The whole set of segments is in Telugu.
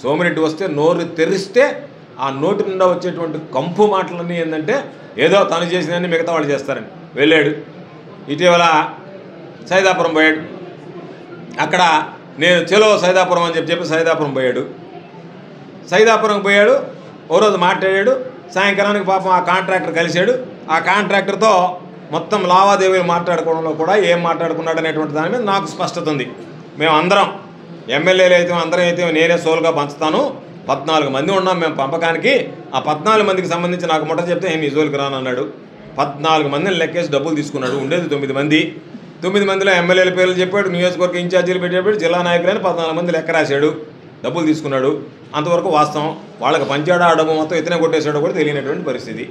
సోమిరెడ్డి వస్తే నోరు తెరిస్తే ఆ నోటి నిండా వచ్చేటువంటి కంపు మాటలన్నీ ఏంటంటే ఏదో తను చేసినన్ని మిగతా వాళ్ళు చేస్తారని వెళ్ళాడు ఇటీవల సైదాపురం పోయాడు అక్కడ నేను చెలో సైదాపురం అని చెప్పి చెప్పి సైదాపురం పోయాడు సైదాపురం పోయాడు ఓ రోజు మాట్లాడాడు సాయంకాలానికి పాపం ఆ కాంట్రాక్టర్ కలిశాడు ఆ కాంట్రాక్టర్తో మొత్తం లావాదేవీలు మాట్లాడుకోవడంలో కూడా ఏం మాట్లాడుకున్నాడు అనేటువంటి దాని మీద నాకు స్పష్టత ఉంది మేము అందరం ఎమ్మెల్యేలు అయితే అందరం అయితే నేనే సోల్గా పంచుతాను పద్నాలుగు మంది ఉన్నాం మేము పంపకానికి ఆ పద్నాలుగు మందికి సంబంధించి నాకు ముట్ట చెప్తే ఏం నీ జోలికి రానన్నాడు పద్నాలుగు మందిని లెక్కేసి డబ్బులు తీసుకున్నాడు ఉండేది తొమ్మిది మంది తొమ్మిది మందిలో ఎమ్మెల్యేల పేర్లు చెప్పాడు నియోజకవర్గ ఇన్ఛార్జీలు పెట్టాడు జిల్లా నాయకులని పద్నాలుగు మంది లెక్క రాశాడు డబ్బులు తీసుకున్నాడు అంతవరకు వాస్తవం వాళ్ళకి పంచాడు ఆ డబ్బు మొత్తం ఇతనే కొట్టేశాడో కూడా తెలియనటువంటి పరిస్థితి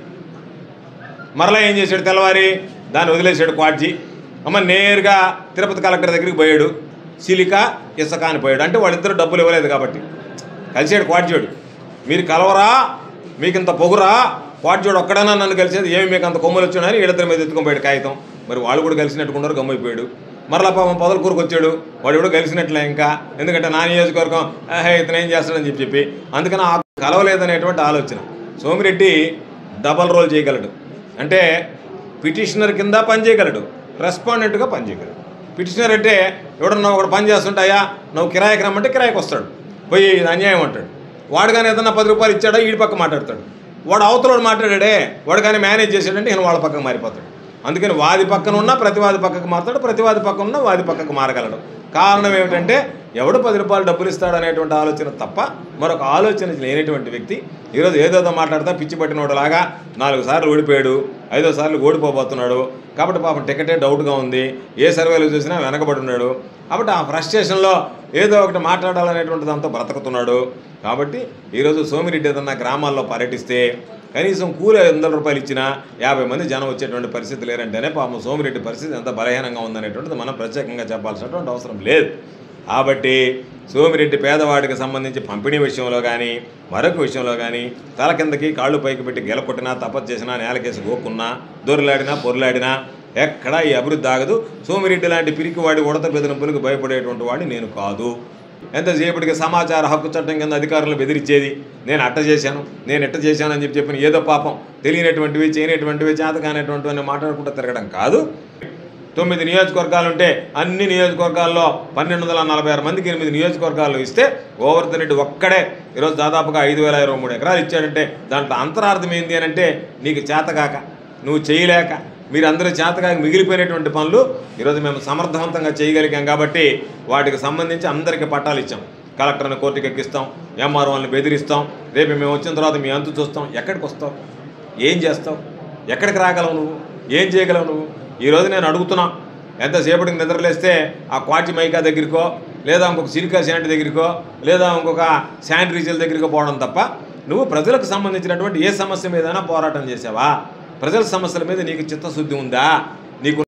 మరలా ఏం చేశాడు తెల్లవారి దాన్ని వదిలేశాడు క్వాడ్జీ అమ్మ నేరుగా తిరుపతి కలెక్టర్ దగ్గరికి పోయాడు సిలిక ఇసక అని పోయాడు అంటే వాళ్ళిద్దరు డబ్బులు ఇవ్వలేదు కాబట్టి కలిసాడు క్వాడ్జోడు మీరు కలవరా మీకు ఇంత పొగురా క్వాడ్జోడు ఒక్కడైనా నన్ను కలిసేది ఏమి మీకు అంత కొమ్మలు వచ్చాడని వీళ్ళిద్దరి మీద ఎత్తుకొని పోయాడు కాగితం మరి వాళ్ళు కూడా కలిసినట్టుకున్నారు గమ్మైపోయాడు మరలా పాపం పొదలకూరుకు వచ్చాడు వాడు కూడా కలిసినట్లే ఇంకా ఎందుకంటే నా నియోజకవర్గం ఆహే ఇతను ఏం చేస్తాడని చెప్పి చెప్పి అందుకని ఆ కలవలేదనేటువంటి ఆలోచన సోమిరెడ్డి డబల్ రోల్ చేయగలడు అంటే పిటిషనర్ కింద పని చేయగలడు రెస్పాండెంట్గా పని చేయగలడు పిటిషనర్ అంటే ఎవడన్నా ఒకడు పని చేస్తుంటాయా నువ్వు కిరాయికి రమ్మంటే కిరాయికి వస్తాడు పోయి ఇది అన్యాయం అంటాడు వాడు కానీ ఏదన్నా పది రూపాయలు ఇచ్చాడా ఈడి పక్క మాట్లాడతాడు వాడు అవతలోడు మాట్లాడాడే వాడు కానీ మేనేజ్ చేశాడంటే ఈయన వాళ్ళ పక్కకు మారిపోతాడు అందుకని వాది పక్కన ఉన్న ప్రతివాది పక్కకు మారుతాడు ప్రతివాది పక్కన ఉన్న వాది పక్కకు మారగలడు కారణం ఏమిటంటే ఎవడు పది రూపాయలు డబ్బులు ఇస్తాడు అనేటువంటి ఆలోచన తప్ప మరొక ఆలోచన లేనటువంటి వ్యక్తి ఈరోజు ఏదోదో మాట్లాడతా పిచ్చి పట్టినోడులాగా నాలుగు సార్లు ఓడిపోయాడు ఐదో సార్లు ఓడిపోబోతున్నాడు కాబట్టి పాపం టికెటే డౌట్గా ఉంది ఏ సర్వేలు చూసినా వెనకబడి ఉన్నాడు కాబట్టి ఆ ఫ్రస్ట్రేషన్లో ఏదో ఒకటి మాట్లాడాలనేటువంటి దాంతో బ్రతుకుతున్నాడు కాబట్టి ఈరోజు సోమిరెడ్డి ఏదన్నా గ్రామాల్లో పర్యటిస్తే కనీసం కూలి ఐదు వందల రూపాయలు ఇచ్చినా యాభై మంది జనం వచ్చేటువంటి పరిస్థితి లేరంటేనే పాపం సోమిరెడ్డి పరిస్థితి ఎంత బలహీనంగా ఉందనేటువంటిది మనం ప్రత్యేకంగా చెప్పాల్సినటువంటి అవసరం లేదు కాబట్టి సోమిరెడ్డి పేదవాడికి సంబంధించి పంపిణీ విషయంలో కానీ మరొక విషయంలో కానీ తల కిందకి కాళ్ళు పైకి పెట్టి గెలకొట్టినా తపస్సు చేసినా నేలకేసి గోక్కున్నా దొరలాడినా పొరలాడినా ఎక్కడా ఈ అభివృద్ధి ఆగదు సోమిరెడ్డి లాంటి పిరికివాడి ఉడత బెదిరింపులకు భయపడేటువంటి వాడిని నేను కాదు ఎంతసేపటికి సమాచార హక్కు చట్టం కింద అధికారులను బెదిరించేది నేను అట్ట చేశాను నేను ఎట్ట చేశాను అని చెప్పి చెప్పిన ఏదో పాపం తెలియనటువంటివి చేయనటువంటివి చేతకానటువంటివి అని మాట్లాడుకుంటూ తిరగడం కాదు తొమ్మిది నియోజకవర్గాలు ఉంటే అన్ని నియోజకవర్గాల్లో పన్నెండు వందల నలభై ఆరు మందికి ఎనిమిది నియోజకవర్గాలు ఇస్తే గోవర్ధన్ రెడ్డి ఒక్కడే ఈరోజు దాదాపుగా ఐదు వేల ఇరవై మూడు ఎకరాలు ఇచ్చాడంటే దాంట్లో అంతరార్థం ఏంటి అని అంటే నీకు చేతకాక నువ్వు చేయలేక మీరందరూ చేతకాక మిగిలిపోయినటువంటి పనులు ఈరోజు మేము సమర్థవంతంగా చేయగలిగాం కాబట్టి వాటికి సంబంధించి అందరికీ పట్టాలు ఇచ్చాం కలెక్టర్ని కోర్టుకి ఎక్కిస్తాం ఎంఆర్ఓని బెదిరిస్తాం రేపు మేము వచ్చిన తర్వాత మీ అంతు చూస్తాం ఎక్కడికి వస్తావు ఏం చేస్తావు ఎక్కడికి రాగలవు నువ్వు ఏం చేయగలవు నువ్వు ఈరోజు నేను అడుగుతున్నా ఎంతసేపటికి నిద్రలేస్తే ఆ క్వాచి మైకా దగ్గరికో లేదా ఇంకొక సిలికా శాంటి దగ్గరికో లేదా ఇంకొక శానిటరీజీల దగ్గరికో పోవడం తప్ప నువ్వు ప్రజలకు సంబంధించినటువంటి ఏ సమస్య మీదైనా పోరాటం చేసావా ప్రజల సమస్యల మీద నీకు చిత్తశుద్ధి ఉందా నీకు